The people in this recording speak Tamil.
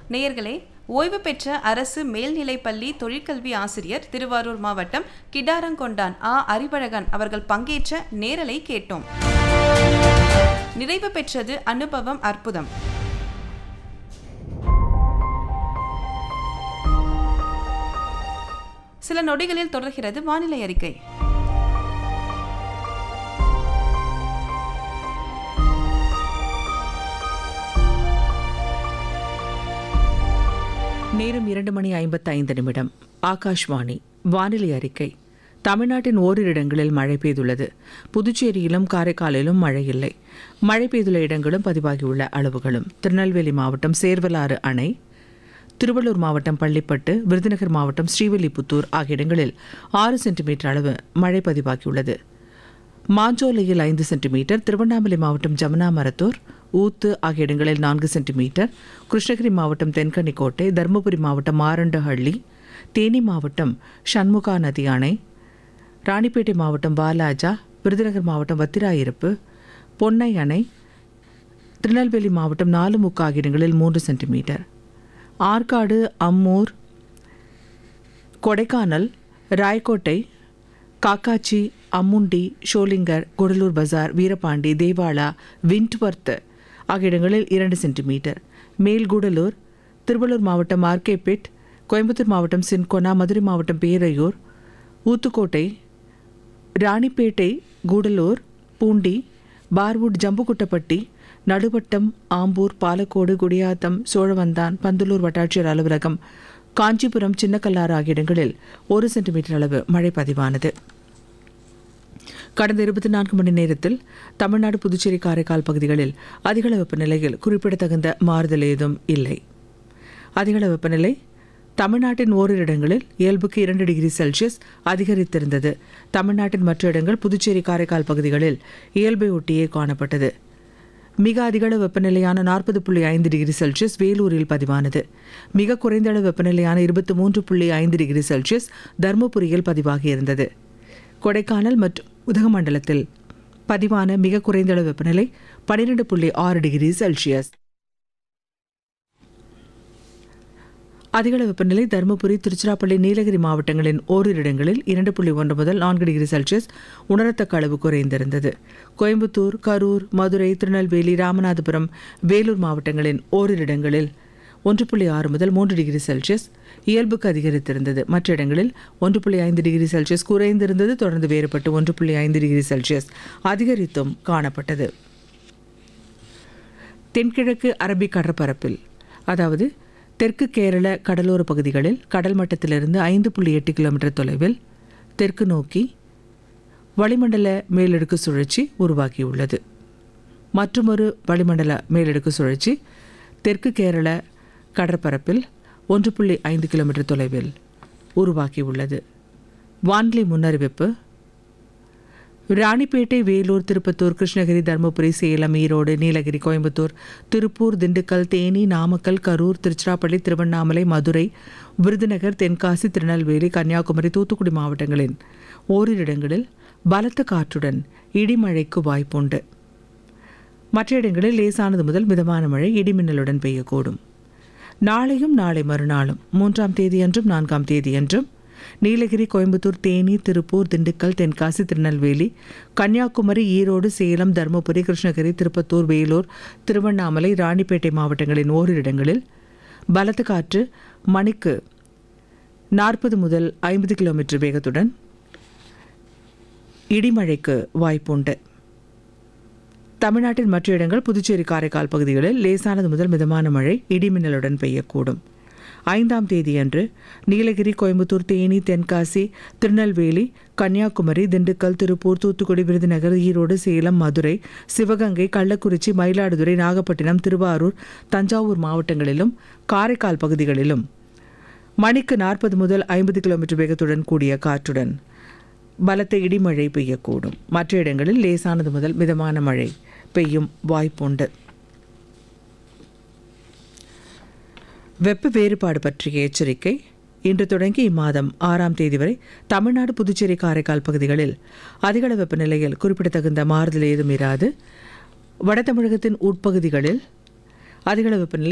நேயர்களே ஓய்வு பெற்ற அரசு மேல்நிலைப்பள்ளி தொழிற்கல்வி ஆசிரியர் திருவாரூர் மாவட்டம் கிடாரங்கொண்டான் ஆ அறிவழகன் அவர்கள் பங்கேற்ற நேரலை கேட்டோம் நிறைவு பெற்றது அனுபவம் அற்புதம் சில நொடிகளில் தொடர்கிறது வானிலை அறிக்கை நேரம் இரண்டு மணி ஐம்பத்தைந்து நிமிடம் ஆகாஷ்வாணி வானிலை அறிக்கை தமிழ்நாட்டின் ஓரிரு இடங்களில் மழை பெய்துள்ளது புதுச்சேரியிலும் காரைக்காலிலும் மழை இல்லை மழை பெய்துள்ள இடங்களும் பதிவாகியுள்ள அளவுகளும் திருநெல்வேலி மாவட்டம் சேர்வலாறு அணை திருவள்ளூர் மாவட்டம் பள்ளிப்பட்டு விருதுநகர் மாவட்டம் ஸ்ரீவில்லிபுத்தூர் ஆகிய இடங்களில் ஆறு சென்டிமீட்டர் அளவு மழை பதிவாகியுள்ளது மாஞ்சோலையில் ஐந்து சென்டிமீட்டர் திருவண்ணாமலை மாவட்டம் ஜமுனா மரத்தூர் ஊத்து ஆகிய இடங்களில் நான்கு சென்டிமீட்டர் கிருஷ்ணகிரி மாவட்டம் தென்கனிக்கோட்டை தருமபுரி மாவட்டம் மாரண்டஹள்ளி தேனி மாவட்டம் சண்முகா நதி அணை ராணிப்பேட்டை மாவட்டம் வாலாஜா விருதுநகர் மாவட்டம் வத்திராயிருப்பு பொன்னை அணை திருநெல்வேலி மாவட்டம் நாலுமுக்கு ஆகிய இடங்களில் மூன்று சென்டிமீட்டர் ஆற்காடு அம்மூர் கொடைக்கானல் ராய்கோட்டை காக்காச்சி அம்முண்டி ஷோலிங்கர் குடலூர் பஜார் வீரபாண்டி தேவாலா விண்ட்வர்த் ஆகிய இடங்களில் இரண்டு சென்டிமீட்டர் மேல்கூடலூர் திருவள்ளூர் மாவட்டம் ஆர்கேபேட் கோயம்புத்தூர் மாவட்டம் சின்கொனா மதுரை மாவட்டம் பேரையூர் ஊத்துக்கோட்டை ராணிப்பேட்டை கூடலூர் பூண்டி பார்வுட் ஜம்புகுட்டப்பட்டி நடுவட்டம் ஆம்பூர் பாலக்கோடு குடியாத்தம் சோழவந்தான் பந்தலூர் வட்டாட்சியர் அலுவலகம் காஞ்சிபுரம் சின்னக்கல்லாறு ஆகிய இடங்களில் ஒரு சென்டிமீட்டர் அளவு மழை பதிவானது கடந்த இருபத்தி நான்கு மணி நேரத்தில் தமிழ்நாடு புதுச்சேரி காரைக்கால் பகுதிகளில் அதிகள வெப்பநிலையில் குறிப்பிடத்தகுந்த மாறுதல் ஏதும் இல்லை அதிகள வெப்பநிலை தமிழ்நாட்டின் ஓரிரு இடங்களில் இயல்புக்கு இரண்டு டிகிரி செல்சியஸ் அதிகரித்திருந்தது தமிழ்நாட்டின் மற்ற இடங்கள் புதுச்சேரி காரைக்கால் பகுதிகளில் இயல்பை ஒட்டியே காணப்பட்டது மிக அதிகள வெப்பநிலையான நாற்பது புள்ளி ஐந்து டிகிரி செல்சியஸ் வேலூரில் பதிவானது மிக குறைந்த அளவு வெப்பநிலையான இருபத்தி மூன்று புள்ளி ஐந்து டிகிரி செல்சியஸ் தருமபுரியில் பதிவாகியிருந்தது கொடைக்கானல் மற்றும் உதகமண்டலத்தில் பதிவான மிக குறைந்த அளவு வெப்பநிலை பன்னிரெண்டு புள்ளி ஆறு டிகிரி செல்சியஸ் அதிகள வெப்பநிலை தருமபுரி திருச்சிராப்பள்ளி நீலகிரி மாவட்டங்களின் ஓரிரு இடங்களில் இரண்டு புள்ளி ஒன்று முதல் நான்கு டிகிரி செல்சியஸ் உணரத்தக்க அளவு குறைந்திருந்தது கோயம்புத்தூர் கரூர் மதுரை திருநெல்வேலி ராமநாதபுரம் வேலூர் மாவட்டங்களின் ஓரிரு இடங்களில் ஒன்று புள்ளி ஆறு முதல் மூன்று டிகிரி செல்சியஸ் இயல்புக்கு அதிகரித்திருந்தது மற்ற இடங்களில் ஒன்று புள்ளி ஐந்து டிகிரி செல்சியஸ் குறைந்திருந்தது தொடர்ந்து வேறுபட்டு ஒன்று புள்ளி ஐந்து டிகிரி செல்சியஸ் அதிகரித்தும் காணப்பட்டது தென்கிழக்கு அரபிக் கடற்பரப்பில் அதாவது தெற்கு கேரள கடலோர பகுதிகளில் கடல் மட்டத்திலிருந்து ஐந்து புள்ளி எட்டு கிலோமீட்டர் தொலைவில் தெற்கு நோக்கி வளிமண்டல மேலடுக்கு சுழற்சி உருவாகியுள்ளது மற்றுமொரு வளிமண்டல மேலடுக்கு சுழற்சி தெற்கு கேரள கடற்பரப்பில் ஒன்று புள்ளி ஐந்து கிலோமீட்டர் தொலைவில் உருவாகியுள்ளது வானிலை முன்னறிவிப்பு ராணிப்பேட்டை வேலூர் திருப்பத்தூர் கிருஷ்ணகிரி தருமபுரி சேலம் ஈரோடு நீலகிரி கோயம்புத்தூர் திருப்பூர் திண்டுக்கல் தேனி நாமக்கல் கரூர் திருச்சிராப்பள்ளி திருவண்ணாமலை மதுரை விருதுநகர் தென்காசி திருநெல்வேலி கன்னியாகுமரி தூத்துக்குடி மாவட்டங்களின் ஓரிரு இடங்களில் பலத்த காற்றுடன் இடிமழைக்கு வாய்ப்புண்டு மற்ற இடங்களில் லேசானது முதல் மிதமான மழை இடிமின்னலுடன் பெய்யக்கூடும் நாளையும் நாளை மறுநாளும் மூன்றாம் தேதியன்றும் நான்காம் தேதியன்றும் நீலகிரி கோயம்புத்தூர் தேனி திருப்பூர் திண்டுக்கல் தென்காசி திருநெல்வேலி கன்னியாகுமரி ஈரோடு சேலம் தருமபுரி கிருஷ்ணகிரி திருப்பத்தூர் வேலூர் திருவண்ணாமலை ராணிப்பேட்டை மாவட்டங்களின் ஓரிரு இடங்களில் பலத்த காற்று மணிக்கு நாற்பது முதல் ஐம்பது கிலோமீட்டர் வேகத்துடன் இடிமழைக்கு வாய்ப்புண்டு தமிழ்நாட்டின் மற்ற இடங்கள் புதுச்சேரி காரைக்கால் பகுதிகளில் லேசானது முதல் மிதமான மழை இடிமின்னலுடன் பெய்யக்கூடும் ஐந்தாம் தேதியன்று நீலகிரி கோயம்புத்தூர் தேனி தென்காசி திருநெல்வேலி கன்னியாகுமரி திண்டுக்கல் திருப்பூர் தூத்துக்குடி விருதுநகர் ஈரோடு சேலம் மதுரை சிவகங்கை கள்ளக்குறிச்சி மயிலாடுதுறை நாகப்பட்டினம் திருவாரூர் தஞ்சாவூர் மாவட்டங்களிலும் காரைக்கால் பகுதிகளிலும் மணிக்கு நாற்பது முதல் ஐம்பது கிலோமீட்டர் வேகத்துடன் கூடிய காற்றுடன் பலத்த இடிமழை பெய்யக்கூடும் மற்ற இடங்களில் லேசானது முதல் மிதமான மழை பெய்யும் வாய்ப்புண்டு வெப்ப வேறுபாடு பற்றிய எச்சரிக்கை இன்று தொடங்கி இம்மாதம் ஆறாம் தேதி வரை தமிழ்நாடு புதுச்சேரி காரைக்கால் பகுதிகளில் அதிகள வெப்பநிலையில் குறிப்பிடத்தகுந்த மாறுதல் ஏதும் இராது வட தமிழகத்தின் உட்பகுதிகளில் அதிகள வெப்பநிலை